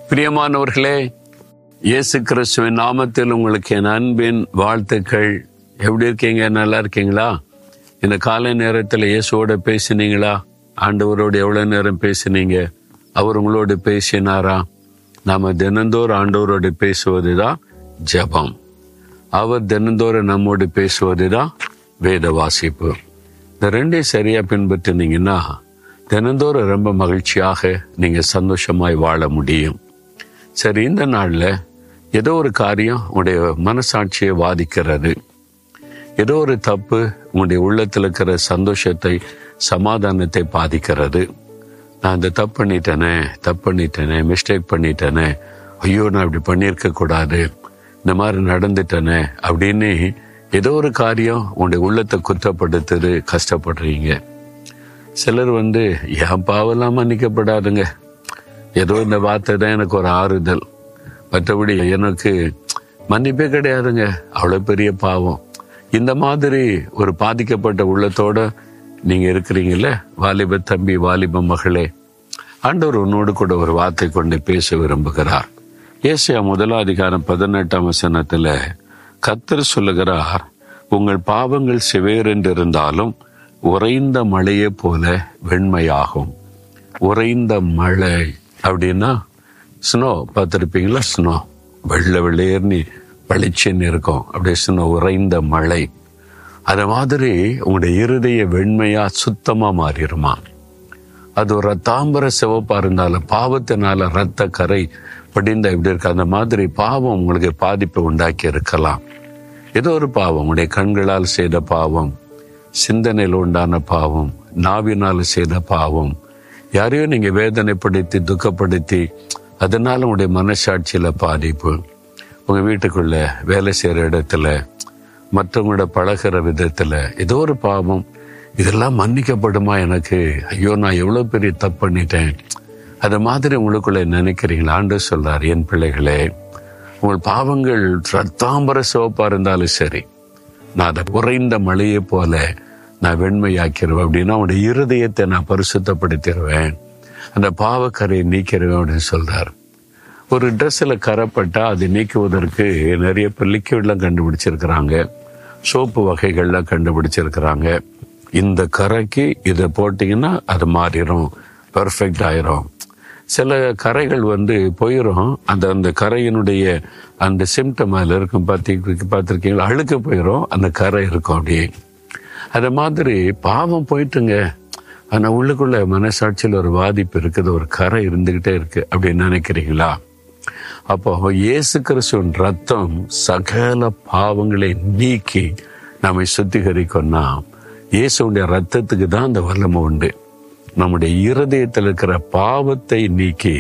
பிரியமானவர்களே இயேசு கிறிஸ்துவின் நாமத்தில் உங்களுக்கு என் அன்பின் வாழ்த்துக்கள் எப்படி இருக்கீங்க நல்லா இருக்கீங்களா இந்த காலை நேரத்தில் இயேசுவோட பேசினீங்களா ஆண்டவரோடு எவ்வளவு நேரம் பேசினீங்க அவர் உங்களோடு பேசினாரா நாம தினந்தோறும் ஆண்டவரோடு பேசுவதுதான் ஜெபம் அவர் தினந்தோறும் நம்மோடு பேசுவதுதான் வேத வாசிப்பு இந்த ரெண்டையும் சரியா பின்பற்றினீங்கன்னா தினந்தோறும் ரொம்ப மகிழ்ச்சியாக நீங்க சந்தோஷமாய் வாழ முடியும் சரி இந்த நாள்ல ஏதோ ஒரு காரியம் உங்களுடைய மனசாட்சியை வாதிக்கிறது ஏதோ ஒரு தப்பு உங்களுடைய உள்ளத்தில் இருக்கிற சந்தோஷத்தை சமாதானத்தை பாதிக்கிறது நான் இந்த தப்பு பண்ணிட்டேனே தப்பு பண்ணிட்டேனே மிஸ்டேக் பண்ணிட்டேனே ஐயோ நான் இப்படி பண்ணியிருக்க கூடாது இந்த மாதிரி நடந்துட்டேனே அப்படின்னு ஏதோ ஒரு காரியம் உங்களுடைய உள்ளத்தை குற்றப்படுத்துது கஷ்டப்படுறீங்க சிலர் வந்து என் பாவெல்லாம் மன்னிக்கப்படாதுங்க ஏதோ இந்த வார்த்தை தான் எனக்கு ஒரு ஆறுதல் மற்றபடி எனக்கு மன்னிப்பே கிடையாதுங்க அவ்வளோ பெரிய பாவம் இந்த மாதிரி ஒரு பாதிக்கப்பட்ட உள்ளத்தோட நீங்க இருக்கிறீங்கல்ல வாலிப தம்பி வாலிப மகளே ஆண்டவர் உன்னோடு கூட ஒரு வார்த்தை கொண்டு பேச விரும்புகிறார் ஏசியா முதலாம் அதிகாரம் பதினெட்டாம் வசனத்துல கத்தர் சொல்லுகிறார் உங்கள் பாவங்கள் சிவேரென்று இருந்தாலும் உறைந்த மழையே போல வெண்மையாகும் உறைந்த மழை அப்படின்னா ஸ்னோ பார்த்துருப்பீங்களா ஸ்னோ வெள்ளை வெள்ளையர்னி பளிச்சுன்னு இருக்கும் அப்படியே ஸ்னோ உறைந்த மழை அது மாதிரி உங்களுடைய இருதய வெண்மையா சுத்தமா மாறிடுமா அது ஒரு ரத்தாம்பர சிவப்பா இருந்தாலும் பாவத்தினால ரத்த கரை படிந்த இப்படி இருக்கு அந்த மாதிரி பாவம் உங்களுக்கு பாதிப்பை உண்டாக்கி இருக்கலாம் ஏதோ ஒரு பாவம் உங்களுடைய கண்களால் செய்த பாவம் சிந்தனையில் உண்டான பாவம் நாவினால் செய்த பாவம் யாரையோ நீங்க வேதனைப்படுத்தி துக்கப்படுத்தி அதனால உங்களுடைய மனசாட்சியில பாதிப்பு உங்க வீட்டுக்குள்ள வேலை செய்யற இடத்துல மற்றவங்களோட பழகிற விதத்துல ஏதோ ஒரு பாவம் இதெல்லாம் மன்னிக்கப்படுமா எனக்கு ஐயோ நான் எவ்வளவு பெரிய தப்பு பண்ணிட்டேன் அது மாதிரி உங்களுக்குள்ள நினைக்கிறீங்களா ஆண்டு சொல்றார் என் பிள்ளைகளே உங்கள் பாவங்கள் ரத்தாம்பர சிவப்பா இருந்தாலும் சரி நான் அதை குறைந்த மழையை போல நான் வெண்மையாக்கிடுவேன் அப்படின்னா அவனுடைய இருதயத்தை நான் பரிசுத்தப்படுத்திடுவேன் அந்த பாவக்கரையை நீக்கிடுவேன் அப்படின்னு சொல்றார் ஒரு ட்ரெஸ்ஸில் கரைப்பட்டா அதை நீக்குவதற்கு நிறைய பேர் லிக்விட்லாம் கண்டுபிடிச்சிருக்கிறாங்க சோப்பு வகைகள்லாம் கண்டுபிடிச்சிருக்கிறாங்க இந்த கரைக்கு இதை போட்டிங்கன்னா அது மாறிடும் பெர்ஃபெக்ட் ஆயிரும் சில கரைகள் வந்து போயிடும் அந்த அந்த கரையினுடைய அந்த சிம்டம் அதில் இருக்கும் பார்த்தி பார்த்துருக்கீங்களா அழுக்க போயிடும் அந்த கரை இருக்கும் அப்படியே அது மாதிரி பாவம் போயிட்டுங்க ஆனால் உள்ளுக்குள்ள மனசாட்சியில் ஒரு பாதிப்பு இருக்குது ஒரு கரை இருந்துகிட்டே இருக்கு அப்படின்னு நினைக்கிறீங்களா அப்போ இயேசு கிறிஸ்துவின் ரத்தம் சகல பாவங்களை நீக்கி நம்மை சுத்திகரிக்கணும்னா இயேசுடைய ரத்தத்துக்கு தான் அந்த வல்லமை உண்டு நம்முடைய இருதயத்தில் இருக்கிற பாவத்தை நீக்கி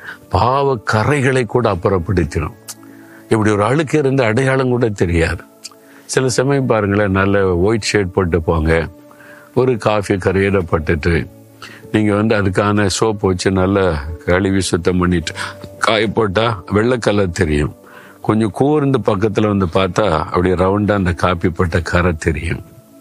பாவ கரைகளை கூட அப்புறப்படுத்திடும் இப்படி ஒரு அழுக்கு இருந்த அடையாளம் கூட தெரியாது சில சமயம் பாருங்களேன் நல்ல ஒயிட் ஷர்ட் போட்டு போங்க ஒரு காஃபி கரையிடப்பட்டுட்டு நீங்க வந்து அதுக்கான சோப்பு வச்சு நல்லா கழுவி சுத்தம் பண்ணிட்டு காய போட்டா வெள்ளை கலர் தெரியும் கொஞ்சம் கூர்ந்து பக்கத்துல வந்து பார்த்தா அப்படியே ரவுண்டா அந்த காப்பி போட்ட கரை தெரியும்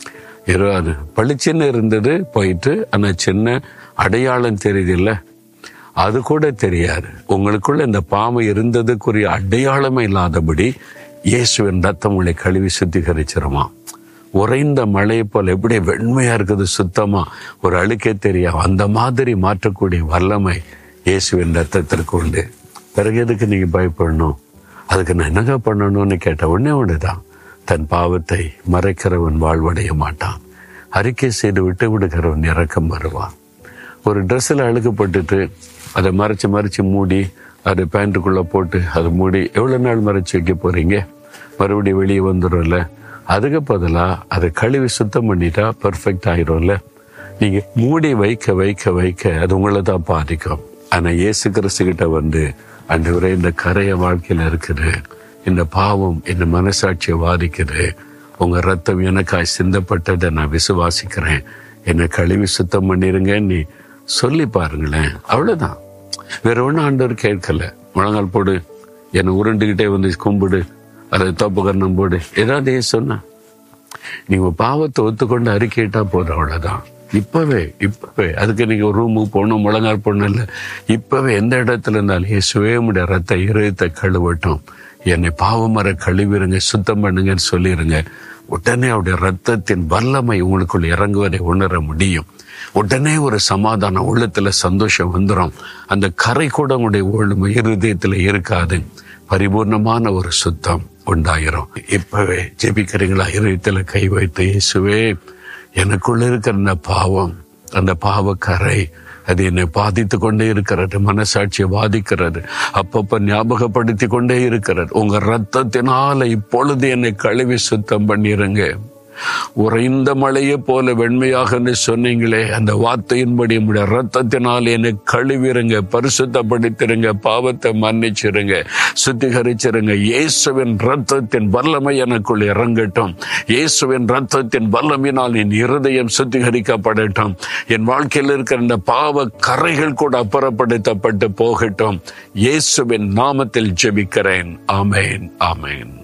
இருபது பளிச்சுன்னு இருந்தது போயிட்டு ஆனா சின்ன அடையாளம் தெரியுது இல்ல அது கூட தெரியாது உங்களுக்குள்ள இந்த பாம்பு இருந்ததுக்குரிய அடையாளமே இல்லாதபடி இயேசுவின் ரத்தம் உங்களை கழுவி சுத்திகரிச்சிருமா உறைந்த மழையை போல எப்படி வெண்மையா இருக்குது சுத்தமா ஒரு அழுக்கே தெரியும் அந்த மாதிரி மாற்றக்கூடிய வல்லமை இயேசுவின் ரத்தத்திற்கு உண்டு பிறகு எதுக்கு நீங்க பயப்படணும் அதுக்கு நான் என்னங்க பண்ணணும்னு கேட்ட உடனே ஒண்ணுதான் தன் பாவத்தை மறைக்கிறவன் வாழ்வடைய மாட்டான் அறிக்கை செய்து விட்டு விடுகிறவன் இறக்கம் வருவான் ஒரு ட்ரெஸ்ஸில் அழுக்கப்பட்டுட்டு அதை மறைச்சு மறைச்சு மூடி அதை பேண்ட்டுக்குள்ள போட்டு அதை மூடி எவ்வளோ நாள் மறைச்சு வைக்க போறீங்க மறுபடியும் வெளியே வந்துடும்ல அதுக்கு பதிலாக அதை கழுவி சுத்தம் பண்ணிட்டா பெர்ஃபெக்ட் ஆயிரும்ல நீங்க மூடி வைக்க வைக்க வைக்க அது உங்களை தான் பாதிக்கும் ஆனா இயேசு கிறிஸ்து கிட்ட வந்து அன்றுவரை இந்த கரைய வாழ்க்கையில இருக்குது இந்த பாவம் இந்த மனசாட்சியை வாதிக்குது உங்க ரத்தம் எனக்காய் சிந்தப்பட்டதை நான் விசுவாசிக்கிறேன் என்னை கழுவி சுத்தம் பண்ணிருங்க நீ சொல்லி பாருங்களேன் அவ்வளவுதான் வேற ஒன்றும் ஆண்டவர் கேட்கல முழங்கால் போடு என்னை உருண்டுகிட்டே வந்து கும்பிடு அதை தப்பு கர்ணம் போடு ஏதாவது ஏன் சொன்ன நீங்க பாவத்தை ஒத்துக்கொண்டு அறிக்கையிட்டா போதும் அவ்வளவுதான் இப்பவே இப்பவே அதுக்கு நீங்க ஒரு ரூமுக்கு போகணும் முழங்கால் போடணும் இல்லை இப்பவே எந்த இடத்துல இருந்தாலும் இயேசுவே உடைய ரத்த இருதயத்தை கழுவட்டும் என்னை பாவமர கழுவிருங்க சுத்தம் பண்ணுங்கன்னு சொல்லிருங்க உடனே அவருடைய ரத்தத்தின் வல்லமை உங்களுக்குள் இறங்குவதை உணர முடியும் உடனே ஒரு சமாதானம் உள்ளத்துல சந்தோஷம் வந்துடும் அந்த கரை கூட உங்களுடைய ஒழுமை இருதயத்துல இருக்காது பரிபூர்ணமான ஒரு சுத்தம் உண்டாயிரும் இப்பவே ஜெபிக்கிறீங்களா இருதயத்துல கை வைத்து இயேசுவே எனக்குள்ள இருக்கிற அந்த பாவம் அந்த பாவ கரை அது என்னை பாதித்து கொண்டே இருக்கிறது மனசாட்சியை பாதிக்கிறது அப்பப்ப ஞாபகப்படுத்தி கொண்டே இருக்கிறது உங்க ரத்தத்தினால இப்பொழுது என்னை கழுவி சுத்தம் பண்ணிருங்க உறைந்த மழையை போல வெண்மையாக சொன்னீங்களே அந்த வார்த்தையின்படி உடைய ரத்தத்தினால் என்னை கழுவிருங்க பரிசுத்தப்படுத்திருங்க பாவத்தை மன்னிச்சிருங்க சுத்திகரிச்சிருங்க இயேசுவின் ரத்தத்தின் வல்லமை எனக்குள் இறங்கட்டும் இயேசுவின் ரத்தத்தின் வல்லமையினால் என் இருதயம் சுத்திகரிக்கப்படட்டும் என் வாழ்க்கையில் இருக்கிற இந்த பாவ கரைகள் கூட அப்புறப்படுத்தப்பட்டு போகட்டும் இயேசுவின் நாமத்தில் ஜெபிக்கிறேன் ஆமேன் ஆமேன்